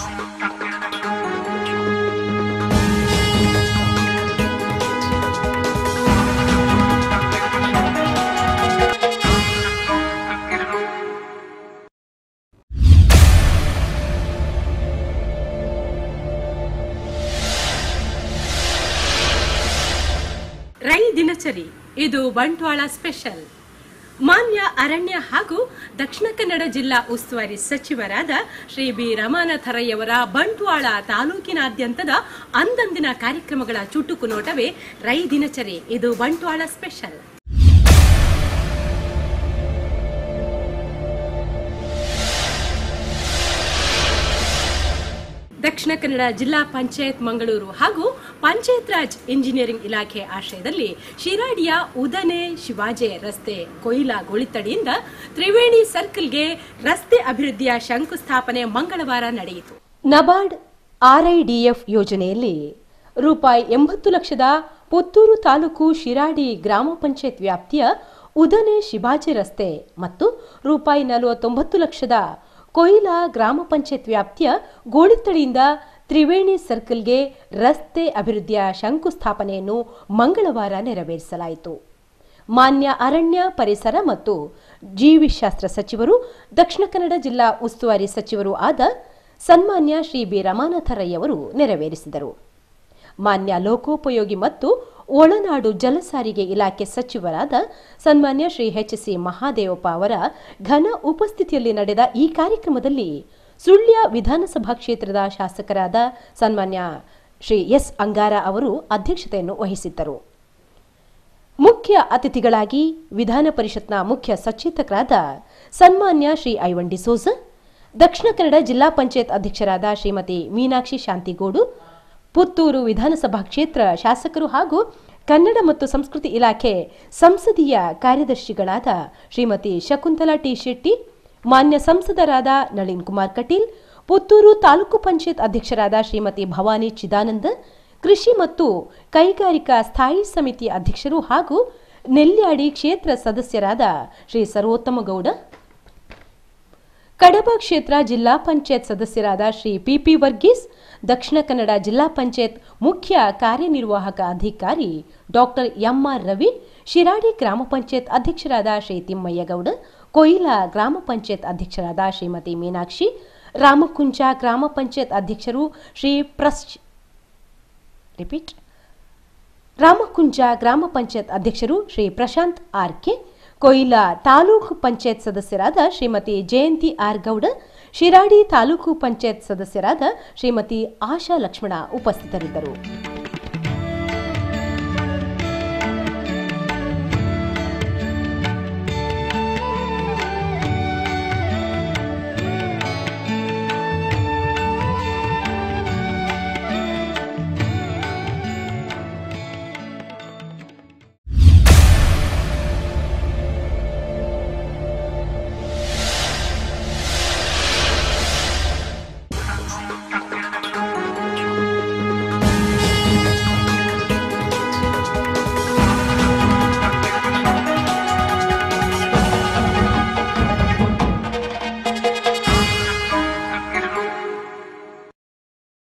ರೈ ದಿನಚರಿ ಇದು ಬಂಟ್ವಾಳ ಸ್ಪೆಷಲ್ ಮಾನ್ಯ ಅರಣ್ಯ ಹಾಗೂ ದಕ್ಷಿಣ ಕನ್ನಡ ಜಿಲ್ಲಾ ಉಸ್ತುವಾರಿ ಸಚಿವರಾದ ಶ್ರೀ ಬಿ ರಮಾನಾಥರಯ್ಯವರ ಬಂಟ್ವಾಳ ತಾಲೂಕಿನಾದ್ಯಂತದ ಅಂದಂದಿನ ಕಾರ್ಯಕ್ರಮಗಳ ಚುಟುಕು ನೋಟವೇ ರೈ ದಿನಚರಿ ಇದು ಬಂಟ್ವಾಳ ಸ್ಪೆಷಲ್ ದಕ್ಷಿಣ ಕನ್ನಡ ಜಿಲ್ಲಾ ಪಂಚಾಯತ್ ಮಂಗಳೂರು ಹಾಗೂ ಪಂಚಾಯತ್ ರಾಜ್ ಇಂಜಿನಿಯರಿಂಗ್ ಇಲಾಖೆ ಆಶ್ರಯದಲ್ಲಿ ಶಿರಾಡಿಯ ಉದನೆ ಶಿವಾಜೆ ರಸ್ತೆ ಕೊಯ್ಲಾ ಗೊಳಿತಡಿಯಿಂದ ತ್ರಿವೇಣಿ ಸರ್ಕಲ್ಗೆ ರಸ್ತೆ ಅಭಿವೃದ್ಧಿಯ ಶಂಕುಸ್ಥಾಪನೆ ಮಂಗಳವಾರ ನಡೆಯಿತು ನಬಾರ್ಡ್ ಆರ್ಐಡಿಎಫ್ ಯೋಜನೆಯಲ್ಲಿ ರೂಪಾಯಿ ಎಂಬತ್ತು ಲಕ್ಷದ ಪುತ್ತೂರು ತಾಲೂಕು ಶಿರಾಡಿ ಗ್ರಾಮ ಪಂಚಾಯತ್ ವ್ಯಾಪ್ತಿಯ ಉದನೆ ಶಿವಾಜಿ ರಸ್ತೆ ಮತ್ತು ರೂಪಾಯಿ ನಲವತ್ತೊಂಬತ್ತು ಲಕ್ಷದ ಕೊಯ್ಲಾ ಗ್ರಾಮ ಪಂಚಾಯತ್ ವ್ಯಾಪ್ತಿಯ ಗೋಳಿತ್ತಡಿಯಿಂದ ತ್ರಿವೇಣಿ ಸರ್ಕಲ್ಗೆ ರಸ್ತೆ ಅಭಿವೃದ್ಧಿಯ ಶಂಕುಸ್ಥಾಪನೆಯನ್ನು ಮಂಗಳವಾರ ನೆರವೇರಿಸಲಾಯಿತು ಮಾನ್ಯ ಅರಣ್ಯ ಪರಿಸರ ಮತ್ತು ಜೀವಿಶಾಸ್ತ್ರ ಸಚಿವರು ದಕ್ಷಿಣ ಕನ್ನಡ ಜಿಲ್ಲಾ ಉಸ್ತುವಾರಿ ಸಚಿವರು ಆದ ಸನ್ಮಾನ್ಯ ಶ್ರೀ ಬಿ ರಮಾನಾಥರಯ್ಯವರು ನೆರವೇರಿಸಿದರು ಮಾನ್ಯ ಲೋಕೋಪಯೋಗಿ ಮತ್ತು ಒಳನಾಡು ಜಲಸಾರಿಗೆ ಇಲಾಖೆ ಸಚಿವರಾದ ಸನ್ಮಾನ್ಯ ಶ್ರೀ ಎಚ್ ಸಿ ಮಹಾದೇವಪ್ಪ ಅವರ ಘನ ಉಪಸ್ಥಿತಿಯಲ್ಲಿ ನಡೆದ ಈ ಕಾರ್ಯಕ್ರಮದಲ್ಲಿ ಸುಳ್ಯ ವಿಧಾನಸಭಾ ಕ್ಷೇತ್ರದ ಶಾಸಕರಾದ ಸನ್ಮಾನ್ಯ ಶ್ರೀ ಎಸ್ ಅಂಗಾರ ಅವರು ಅಧ್ಯಕ್ಷತೆಯನ್ನು ವಹಿಸಿದ್ದರು ಮುಖ್ಯ ಅತಿಥಿಗಳಾಗಿ ವಿಧಾನ ಪರಿಷತ್ನ ಮುಖ್ಯ ಸಚೇತಕರಾದ ಸನ್ಮಾನ್ಯ ಶ್ರೀ ಐವನ್ ಡಿಸೋಜ ದಕ್ಷಿಣ ಕನ್ನಡ ಜಿಲ್ಲಾ ಪಂಚಾಯತ್ ಅಧ್ಯಕ್ಷರಾದ ಶ್ರೀಮತಿ ಮೀನಾಕ್ಷಿ ಶಾಂತಿಗೋಡು ಪುತ್ತೂರು ವಿಧಾನಸಭಾ ಕ್ಷೇತ್ರ ಶಾಸಕರು ಹಾಗೂ ಕನ್ನಡ ಮತ್ತು ಸಂಸ್ಕೃತಿ ಇಲಾಖೆ ಸಂಸದೀಯ ಕಾರ್ಯದರ್ಶಿಗಳಾದ ಶ್ರೀಮತಿ ಶಕುಂತಲಾ ಟಿ ಶೆಟ್ಟಿ ಮಾನ್ಯ ಸಂಸದರಾದ ನಳಿನ್ ಕುಮಾರ್ ಕಟೀಲ್ ಪುತ್ತೂರು ತಾಲೂಕು ಪಂಚಾಯತ್ ಅಧ್ಯಕ್ಷರಾದ ಶ್ರೀಮತಿ ಭವಾನಿ ಚಿದಾನಂದ ಕೃಷಿ ಮತ್ತು ಕೈಗಾರಿಕಾ ಸ್ಥಾಯಿ ಸಮಿತಿ ಅಧ್ಯಕ್ಷರು ಹಾಗೂ ನೆಲ್ಯಾಡಿ ಕ್ಷೇತ್ರ ಸದಸ್ಯರಾದ ಶ್ರೀ ಸರ್ವೋತ್ತಮ ಗೌಡ ಕಡಬ ಕ್ಷೇತ್ರ ಜಿಲ್ಲಾ ಪಂಚಾಯತ್ ಸದಸ್ಯರಾದ ಶ್ರೀ ಪಿಪಿ ವರ್ಗೀಸ್ ದಕ್ಷಿಣ ಕನ್ನಡ ಜಿಲ್ಲಾ ಪಂಚಾಯತ್ ಮುಖ್ಯ ಕಾರ್ಯನಿರ್ವಾಹಕ ಅಧಿಕಾರಿ ಡಾಕ್ಟರ್ ಎಂಆರ್ ರವಿ ಶಿರಾಡಿ ಗ್ರಾಮ ಪಂಚಾಯತ್ ಅಧ್ಯಕ್ಷರಾದ ಶ್ರೀ ತಿಮ್ಮಯ್ಯಗೌಡ ಕೊಯಿಲಾ ಗ್ರಾಮ ಪಂಚಾಯತ್ ಅಧ್ಯಕ್ಷರಾದ ಶ್ರೀಮತಿ ಮೀನಾಕ್ಷಿ ರಾಮಕುಂಚ ಗ್ರಾಮ ಪಂಚಾಯತ್ ಅಧ್ಯಕ್ಷರು ಶ್ರೀ ಪ್ರಸ್ ರಿಪೀಟ್ ರಾಮಕುಂಜ ಗ್ರಾಮ ಪಂಚಾಯತ್ ಅಧ್ಯಕ್ಷರು ಶ್ರೀ ಪ್ರಶಾಂತ್ ಆರ್ ಕೆ ಕೊಯ್ಲಾ ತಾಲೂಕು ಪಂಚಾಯತ್ ಸದಸ್ಯರಾದ ಶ್ರೀಮತಿ ಜಯಂತಿ ಆರ್ ಗೌಡ ಶಿರಾಡಿ ತಾಲೂಕು ಪಂಚಾಯತ್ ಸದಸ್ಯರಾದ ಶ್ರೀಮತಿ ಆಶಾ ಲಕ್ಷ್ಮಣ ಉಪಸ್ಥಿತರಿದ್ದರು